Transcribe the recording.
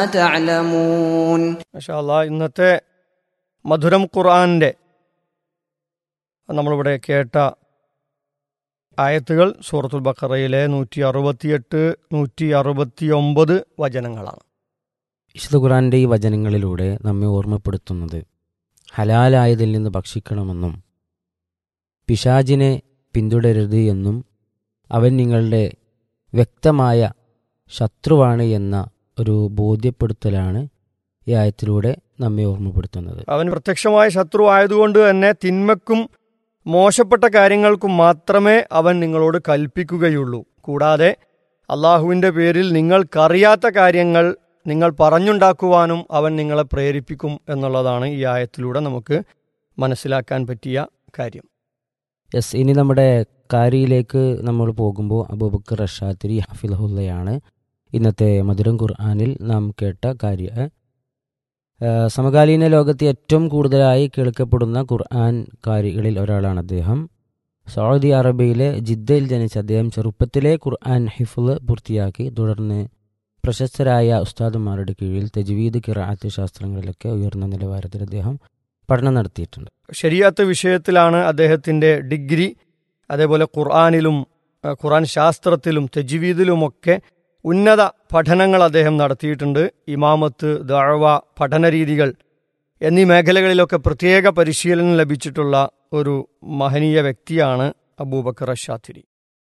تعلمون മാഷാ അല്ലാ ഇന്നത്തെ മധുരം ഖുർആന്റെ നമ്മളിവിടെ കേട്ട ആയത്തുകൾ സൂറത്തുൽ ബക്കറയിലെ നൂറ്റി അറുപത്തിയെട്ട് നൂറ്റി അറുപത്തി ഒമ്പത് വചനങ്ങളാണ് വിശുദ്ധ ഖുറാന്റെ ഈ വചനങ്ങളിലൂടെ നമ്മെ ഓർമ്മപ്പെടുത്തുന്നത് ഹലാലായതിൽ നിന്ന് ഭക്ഷിക്കണമെന്നും പിശാജിനെ പിന്തുടരരുത് എന്നും അവൻ നിങ്ങളുടെ വ്യക്തമായ ശത്രുവാണ് എന്ന ഒരു ബോധ്യപ്പെടുത്തലാണ് ഈ ആയത്തിലൂടെ നമ്മെ ഓർമ്മപ്പെടുത്തുന്നത് അവൻ പ്രത്യക്ഷമായ ശത്രു ആയതുകൊണ്ട് തന്നെ തിന്മക്കും മോശപ്പെട്ട കാര്യങ്ങൾക്കും മാത്രമേ അവൻ നിങ്ങളോട് കൽപ്പിക്കുകയുള്ളൂ കൂടാതെ അള്ളാഹുവിൻ്റെ പേരിൽ നിങ്ങൾക്കറിയാത്ത കാര്യങ്ങൾ നിങ്ങൾ പറഞ്ഞുണ്ടാക്കുവാനും അവൻ നിങ്ങളെ പ്രേരിപ്പിക്കും എന്നുള്ളതാണ് ഈ ആയത്തിലൂടെ നമുക്ക് മനസ്സിലാക്കാൻ പറ്റിയ കാര്യം യെസ് ഇനി നമ്മുടെ കാരിയിലേക്ക് നമ്മൾ പോകുമ്പോൾ അബൂബക്കർ റഷാത്തിരി ഹഫിലഹുല്ലയാണ് ഇന്നത്തെ മധുരം ഖുർആാനിൽ നാം കേട്ട കാര്യ ഏഹ് സമകാലീന ലോകത്ത് ഏറ്റവും കൂടുതലായി കേൾക്കപ്പെടുന്ന ഖുർആൻ കാരികളിൽ ഒരാളാണ് അദ്ദേഹം സൗദി അറേബ്യയിലെ ജിദ്ദയിൽ ജനിച്ച അദ്ദേഹം ചെറുപ്പത്തിലെ ഖുർആൻ ഹിഫുള് പൂർത്തിയാക്കി തുടർന്ന് പ്രശസ്തരായ ഉസ്താദുമാരുടെ കീഴിൽ തജ്വീദ് കിറാത്ത് ശാസ്ത്രങ്ങളിലൊക്കെ ഉയർന്ന നിലവാരത്തിൽ അദ്ദേഹം പഠനം നടത്തിയിട്ടുണ്ട് ശരിയാത്ത വിഷയത്തിലാണ് അദ്ദേഹത്തിൻ്റെ ഡിഗ്രി അതേപോലെ ഖുർആാനിലും അഹ് ഖുർആൻ ശാസ്ത്രത്തിലും തെജ്വീദിലുമൊക്കെ ഉന്നത പഠനങ്ങൾ അദ്ദേഹം നടത്തിയിട്ടുണ്ട് ഇമാമത്ത് ദഅവ പഠനരീതികൾ എന്നീ മേഖലകളിലൊക്കെ പ്രത്യേക പരിശീലനം ലഭിച്ചിട്ടുള്ള ഒരു മഹനീയ വ്യക്തിയാണ് അബൂബക്കർ അഷാത്തിരി